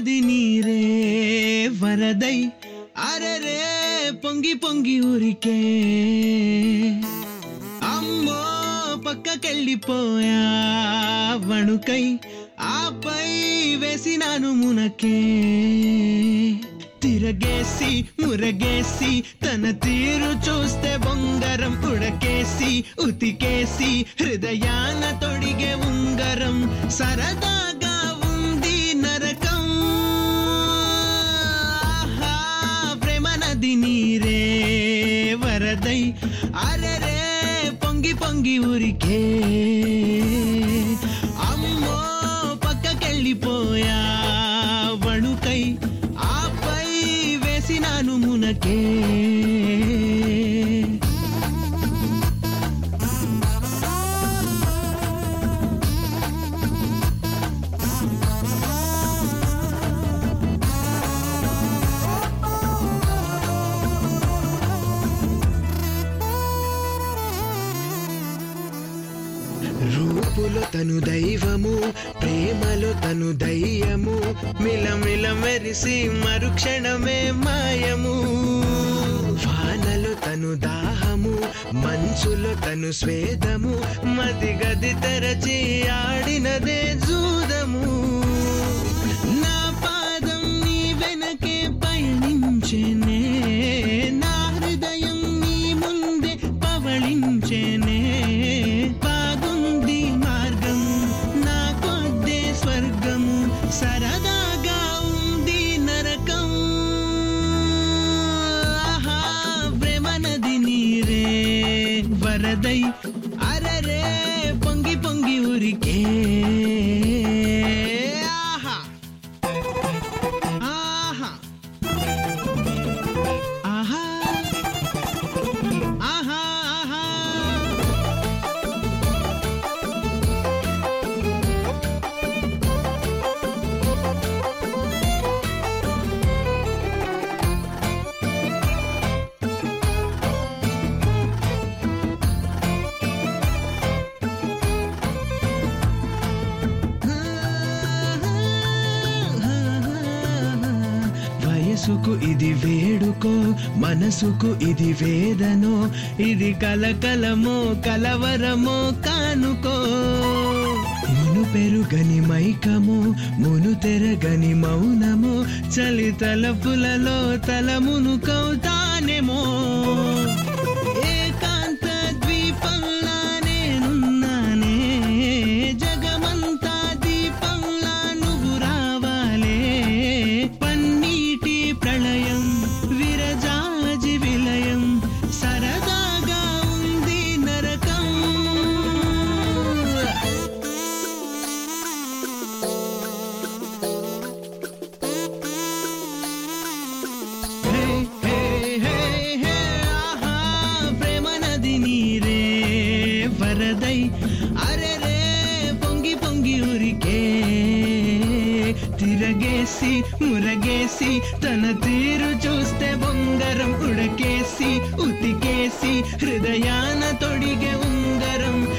నది నీరే వరదై అరరే పొంగి పొంగి ఊరికే అమ్మో పక్కకెళ్ళిపోయా వణుకై ఆపై వేసినాను మునకే తిరగేసి మురగేసి తన తీరు చూస్తే బొంగరం ఉడకేసి ఉతికేసి హృదయాన తొడిగే ఉంగరం సరదాగా ఉంది నరకం ఆహా, ప్రేమ నది నీరే వరదై అరరే పొంగి పొంగి ఊరికే అమ్మో పక్కకెళ్ళిపోయా వణుకై ఆపై వేసినాను మునకే రూపులో తను దైవము ప్రేమలో తను దయ్యము మిలమిల మెరిసి మరుక్షణమే మాయము వానలో తను దాహము మంచులో తను స్వేదము మది గది తెరచి ఆడినదే జూదము నా పాదం నీ వెనకే పయనించెనే నా హృదయం నీ ముందే పవళించెనే బాగుంది మార్గం నా కొద్దే స్వర్గం సరదాగా ఉంది నరకం ఆహా ప్రేమ నది నీరే వరదై అరరే పొంగి పొంగి ఉరికే ఆహా ఆహా ఆహా ఆహా ఆహా వయసుకు ఇది వేడుకో మనసుకు ఇది వేదనో ఇది కలకలమో కలవరమో కానుకో మును పెరుగని మైకము మును తెరగని మౌనము చలి తలపులలో తలమును కౌతానేమో ఏకాంత ద్వీపంలా నేనున్నానే జగమంతా దీపంలా నువ్వు రావాలే పన్నీటి ప్రళయం విరజాజి విలయం సరదాగా ఉంది నరకం హే హే హే హే ఆహా ప్రేమ నది నీరే వరదై అరెరే పొంగి పొంగి ఉరికే తిరగేసి మురగేసి తన తీరు చూస్తే బొంగరం ఉడకేసి ఉతికేసి హృదయాన తొడిగే ఉంగరం